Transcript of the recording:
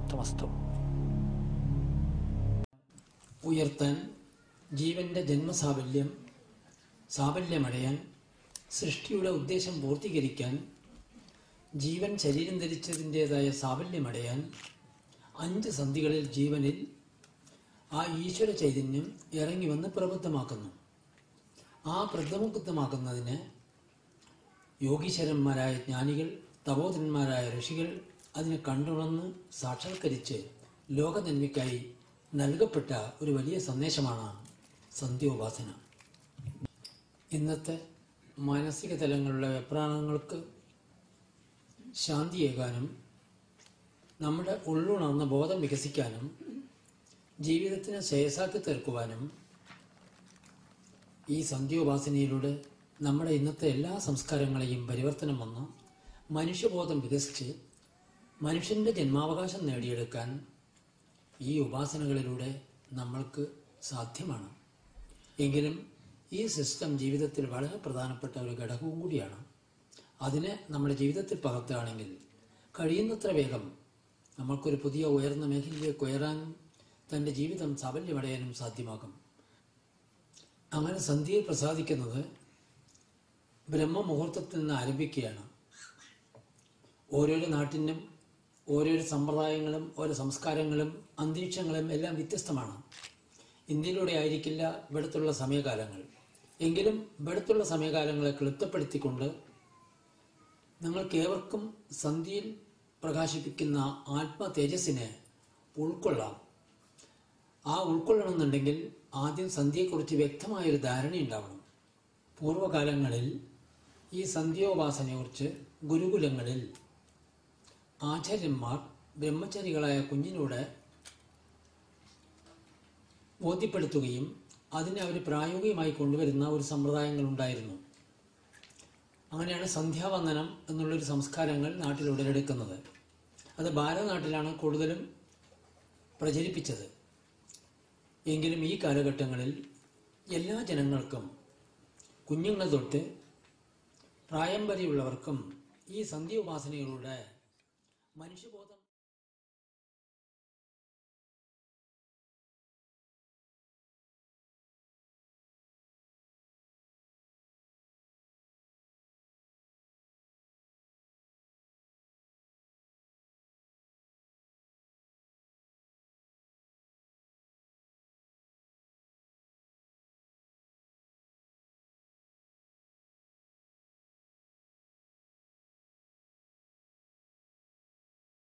തമസ്തു ഉയർത്താൻ ജീവന്റെ ജന്മസാഫല്യം സാഫല്യമടയാൻ സൃഷ്ടിയുടെ ഉദ്ദേശം പൂർത്തീകരിക്കാൻ ജീവൻ ശരീരം ധരിച്ചതിൻ്റെതായ സാഫല്യമടയാൻ അഞ്ച് സന്ധികളിൽ ജീവനിൽ ആ ഈശ്വര ചൈതന്യം ഇറങ്ങി വന്ന് പ്രബുദ്ധമാക്കുന്നു ആ പ്രബുദ്ധമാക്കുന്നതിന് യോഗീശ്വരന്മാരായ ജ്ഞാനികൾ തപോധന്മാരായ ഋഷികൾ അതിനെ കണ്ടുണർന്ന് സാക്ഷാത്കരിച്ച് ലോകനന്മയ്ക്കായി നൽകപ്പെട്ട ഒരു വലിയ സന്ദേശമാണ് സന്ധ്യോപാസന ഇന്നത്തെ മാനസിക തലങ്ങളിലെ വെപ്രാണങ്ങൾക്ക് ശാന്തിയേകാനും നമ്മുടെ ഉള്ളുണർന്ന ബോധം വികസിക്കാനും ജീവിതത്തിനെ ശ്രേയസാക്കി തീർക്കുവാനും ഈ സന്ധ്യോപാസനയിലൂടെ നമ്മുടെ ഇന്നത്തെ എല്ലാ സംസ്കാരങ്ങളെയും പരിവർത്തനം വന്ന് മനുഷ്യബോധം വികസിച്ച് മനുഷ്യന്റെ ജന്മാവകാശം നേടിയെടുക്കാൻ ഈ ഉപാസനകളിലൂടെ നമ്മൾക്ക് സാധ്യമാണ് എങ്കിലും ഈ സിസ്റ്റം ജീവിതത്തിൽ വളരെ പ്രധാനപ്പെട്ട ഒരു ഘടകവും കൂടിയാണ് അതിനെ നമ്മുടെ ജീവിതത്തിൽ പകർത്തുകയാണെങ്കിൽ കഴിയുന്നത്ര വേഗം നമ്മൾക്കൊരു പുതിയ ഉയർന്ന മേഖലയിലേക്ക് ഉയരാനും തൻ്റെ ജീവിതം സാഫല്യമടയാനും സാധ്യമാകും അങ്ങനെ സന്ധ്യയിൽ പ്രസാദിക്കുന്നത് ബ്രഹ്മമുഹൂർത്തത്തിൽ നിന്ന് ആരംഭിക്കുകയാണ് ഓരോരോ നാട്ടിനും ഓരോരോ സമ്പ്രദായങ്ങളും ഓരോ സംസ്കാരങ്ങളും അന്തരീക്ഷങ്ങളും എല്ലാം വ്യത്യസ്തമാണ് ഇന്ത്യയിലൂടെ ആയിരിക്കില്ല ഇവിടത്തുള്ള സമയകാലങ്ങൾ എങ്കിലും ഇവിടത്തുള്ള സമയകാലങ്ങളെ ക്ലിപ്തപ്പെടുത്തിക്കൊണ്ട് നിങ്ങൾക്കേവർക്കും സന്ധ്യയിൽ പ്രകാശിപ്പിക്കുന്ന ആത്മ തേജസ്സിനെ ഉൾക്കൊള്ളാം ആ ഉൾക്കൊള്ളണമെന്നുണ്ടെങ്കിൽ ആദ്യം സന്ധ്യയെക്കുറിച്ച് വ്യക്തമായൊരു ധാരണയുണ്ടാവണം പൂർവ്വകാലങ്ങളിൽ ഈ സന്ധ്യോപാസനയെക്കുറിച്ച് ഗുരുകുലങ്ങളിൽ ആചാര്യന്മാർ ബ്രഹ്മചാരികളായ കുഞ്ഞിനോട് ബോധ്യപ്പെടുത്തുകയും അതിനെ അവർ പ്രായോഗികമായി കൊണ്ടുവരുന്ന ഒരു സമ്പ്രദായങ്ങൾ ഉണ്ടായിരുന്നു അങ്ങനെയാണ് സന്ധ്യാവന്ദനം എന്നുള്ളൊരു സംസ്കാരങ്ങൾ നാട്ടിൽ ഉടലെടുക്കുന്നത് അത് ഭാരതനാട്ടിലാണ് കൂടുതലും പ്രചരിപ്പിച്ചത് എങ്കിലും ഈ കാലഘട്ടങ്ങളിൽ എല്ലാ ജനങ്ങൾക്കും കുഞ്ഞുങ്ങൾ തൊട്ട് പ്രായം വരെയുള്ളവർക്കും ഈ സന്ധ്യ ഉപാസനയിലൂടെ മനുഷ്യബോധം